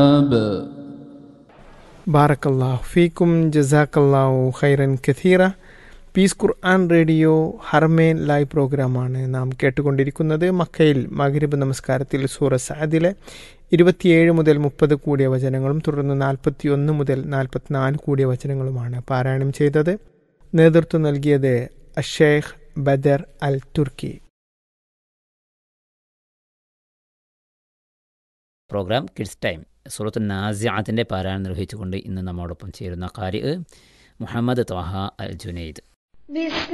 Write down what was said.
ബാറക്കല്ലാഹു ഫീക്കും ജസാക്കല്ലാഹു ഖൈറൻ കഥീറ പീസ് ഖുർആൻ റേഡിയോ ഹർമേൻ ലൈവ് പ്രോഗ്രാമാണ് നാം കേട്ടുകൊണ്ടിരിക്കുന്നത് മക്കയിൽ മഗ്രിബ് നമസ്കാരത്തിൽ സൂറ സഅദിലെ ഇരുപത്തിയേഴ് മുതൽ മുപ്പത് കൂടിയ വചനങ്ങളും തുടർന്ന് നാൽപ്പത്തി ഒന്ന് മുതൽ നാൽപ്പത്തിനാല് കൂടിയ വചനങ്ങളുമാണ് പാരായണം ചെയ്തത് നേതൃത്വം നൽകിയത് അഷേഖ് Badr al Turki programme kids time സുറത്ത് നാസിയാത്തിൻ്റെ പാരായണം നിർവഹിച്ചുകൊണ്ട് ഇന്ന് നമ്മോടൊപ്പം ചേരുന്ന കാര്യം മുഹമ്മദ് ത്വാഹ അൽ ജുനൈദ്